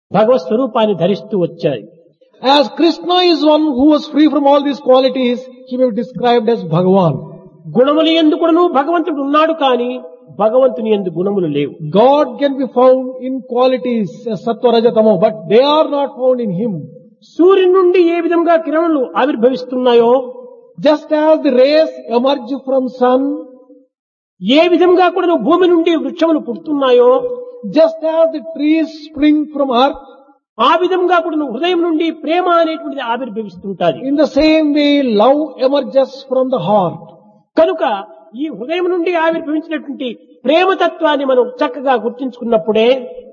భగవత్ స్వరూపాన్ని ధరిస్తూ వచ్చాయి As Krishna is one who was free from all these qualities, he may be described as Bhagavan. గుణములు ఎందుకును భగవంతుడు ఉన్నాడు కానీ భగవంతుని ఎందు గుణములు లేవు God can be found in qualities as Sattva Rajatamo, but they are not found in him. సూర్యుని నుండి ఏ విధంగా కిరణములు ఆవిర్భవిస్తున్నాయో Just as the rays emerge from sun, ఏ విధంగా కూడా భూమి నుండి వృక్షములు పుడుతున్నాయో just as the trees spring from earth, ఆ విధంగా కూడా హృదయం నుండి ప్రేమ అనేటువంటిది ఆవిర్భవిస్తుంటాది in the same way love emerges from the heart. కనుక ఈ హృదయం నుండి ఆవిర్భవించినటువంటి ప్రేమతత్వాన్ని మనం చక్కగా గుర్తించుకున్నప్పుడే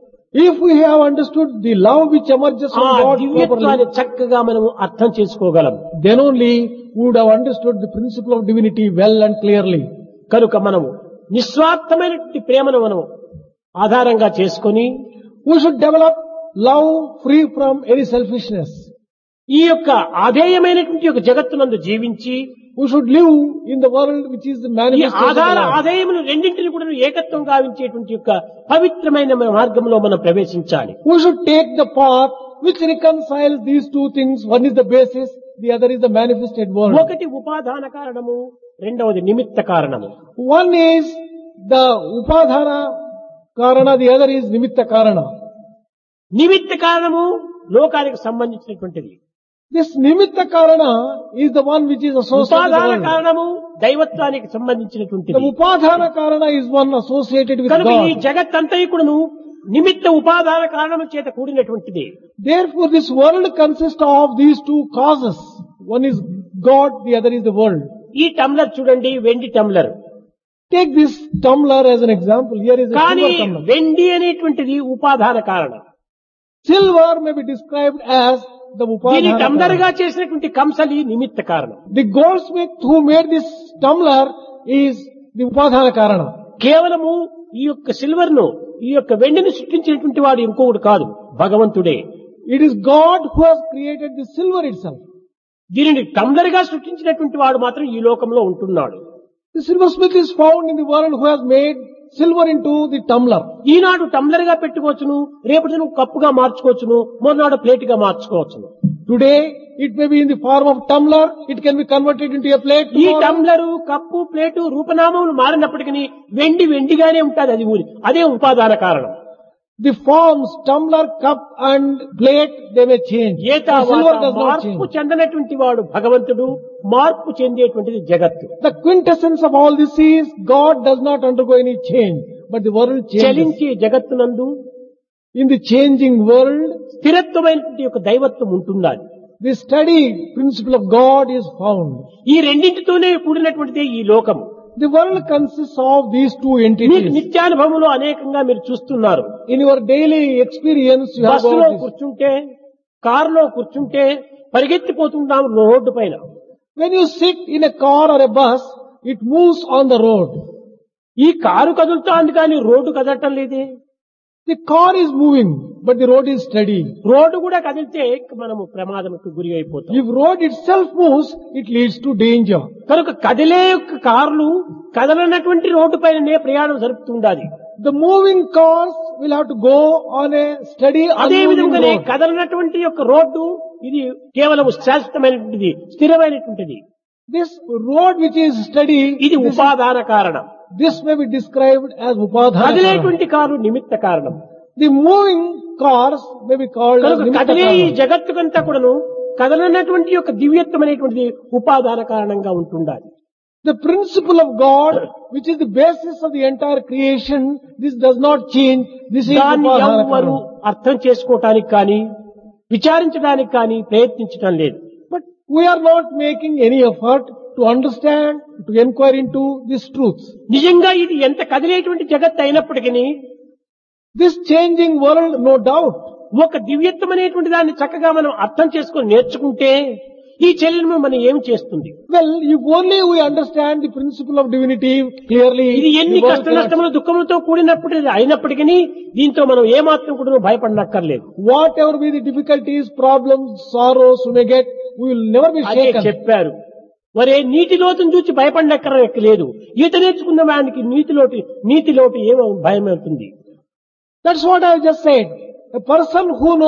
If we have understood the love which emerges ఆ from God దివ్యత్వాన్ని properly, చక్కగా మనం అర్థం చేసుకోగలం then only we would have understood the principle of divinity well and clearly. కనుక మనము నిస్వార్థమైనటువంటి ప్రేమను మనము ఆధారంగా చేసుకొని We should develop love free from any selfishness. ఈ యొక్క ఆధేయమైనటువంటి యొక్క జగత్తునందు జీవించి We should live in the world which is the ఈ manifestation of ఆధార love. ఆదాయములు రెండింటిని కూడా ఏకత్వం గావించేటువంటి యొక్క పవిత్రమైన మార్గంలో మనం ప్రవేశించాలి We should take the path which reconciles these two things. One is the basis, the other is the manifested world. ఒకటి ఉపాదాన కారణము రెండవది నిమిత్త కారణము One is the upadhana karana, the other is nimitta karana. నిమిత్త కారణము లోకానికి సంబంధించినటువంటిది This nimitta karana is the one which is associated with the ఉపాదాన world. కారణము దైవత్వానికి The సంబంధించినటువంటిది upadhana karana is one associated with కనుక ఈ God. జగత్తంతయుకుడును నిమిత్త ఉపాదాన కారణము చేత కూడినటువంటిది Therefore this world consists of these two causes. One is God, the other is the world. ఈ టమ్లర్ చూడండి వెండి టమ్లర్ Take this tumbler as an example. Here is a కానీ silver tumbler. వెండి అనేటువంటిది ఉపాదాన కారణం Silver may be described as the దీని upadhana టమ్లర్ karana. గా చేసినటువంటి కంసలి నిమిత్త కారణం The goldsmith who made this tumbler is the upadhana karana. కేవలము ఈ యొక్క సిల్వర్ ను ఈ యొక్క వెండిని సృష్టించినటువంటి వాడు ఇంకొకడు కాదు భగవంతుడే It is God who has created the silver itself. దీనిని టమ్లర్ గా సృష్టించినటువంటి వాడు మాత్రం ఈ లోకంలో ఉంటున్నాడు The silversmith is found in the world who has made silver into the tumbler. ఈనాడు టమ్లర్ గా పెట్టుకోవచ్చును రేపటి నువ్వు కప్పుగా మార్చుకోవచ్చును మొన్నాడు ప్లేట్ గా మార్చుకోవచ్చును Today, it may be in the form of tumbler, it can be converted into a plate. ఈ tomorrow. Tumbler cup plate రూపనామములు మారినప్పటికీ వెండి వెండిగానే ఉంటుంది అది ఊరి అదే ఉపాదాన కారణం The forms, tumbler, cup and plate, they may change. A The silver does not మార్పు change. చెందనటువంటి వాడు భగవంతుడు మార్పు చెందేటువంటిది జగత్తు The quintessence of all this is God does not undergo any change, but the world changes. చలించే జగత్తునందు In the changing world, స్థిరత్వమైనటువంటి యొక్క దైవత్వం ఉంటున్నది the steady principle of God is found. ఈ రెండింటితోనే కూడినటువంటిదే ఈ లోకం The world consists of these two మీకు entities. నిత్యానుభవంలో అనేకంగా మీరు చూస్తున్నారు In your daily experience, you have బస్సులో got this. కూర్చుంటే కారులో కూర్చుంటే పరిగెత్తిపోతుంటాం రోడ్డు పైన When you sit in a car or a bus, it moves on the road. ఈ కారు కదులుతోంది కానీ రోడ్డు కదలటం లేదే The car is moving, but the road is steady. Road కూడా కదిలితే మనము ప్రమాదంకు గురి అయిపోతాం If road itself moves, it leads to danger. కనుక కదిలే యొక్క కార్లు కదలనటువంటి రోడ్డు పైననే ప్రయాణం జరుపుతుండాలి The moving cars will have to go on a steady, అదే unmoving విధంగానే road. కదలనటువంటి యొక్క రోడ్డు ఇది కేవలం శాశ్వతమైనటువంటిది స్థిరమైనటువంటిది This road which is steady, ఇది this, ఉపాదాన కారణం this may be described as upadhana. కదిలేటువంటి కారు నిమిత్త కారణం The moving cars may be called as కనుక nimitta కదిలే ఈ karanam. జగత్తుకంతా కూడాను కదలనటువంటి యొక్క దివ్యత్వం అనేటువంటిది ఉపాదాన కారణంగా ఉంటుండాలి The principle of God, which is the basis of the entire creation, this does not change. This is దాన్ని upadhana ఎవ్వరు karanam. అర్థం చేసుకోవటానికి కానీ విచారించడానికి కానీ ప్రయత్నించడం లేదు But we are not making any effort to understand, to inquire into these truths. నిజంగా ఇది ఎంత కదిలేటువంటి జగత్ అయినప్పటికీ This changing world, no doubt, ఒక దివ్యత్వం అనేటువంటి దాన్ని చక్కగా మనం అర్థం చేసుకొని నేర్చుకుంటే ఈ చెల్లెలు మనం ఏం చేస్తుంది well, if only we understand the principle of divinity clearly, ఇది ఎన్ని the world కష్ట cannot- నష్టములు దుఃఖములతో కూడినప్పుడు అయినప్పటికీ దీంతో మనం ఏమాత్రం కూడా భయపడనక్కర్లేదు whatever be the difficulties, problems, sorrows we may get, we will never be అదే shaken. చెప్పారు మరే నీటి లోతును చూసి భయపడనక్కర్లేదు ఈత నేర్చుకున్న వానికి నీతిలోటి నీతిలోటి ఏమో భయం అవుతుంది That's what I have just said. A person who knows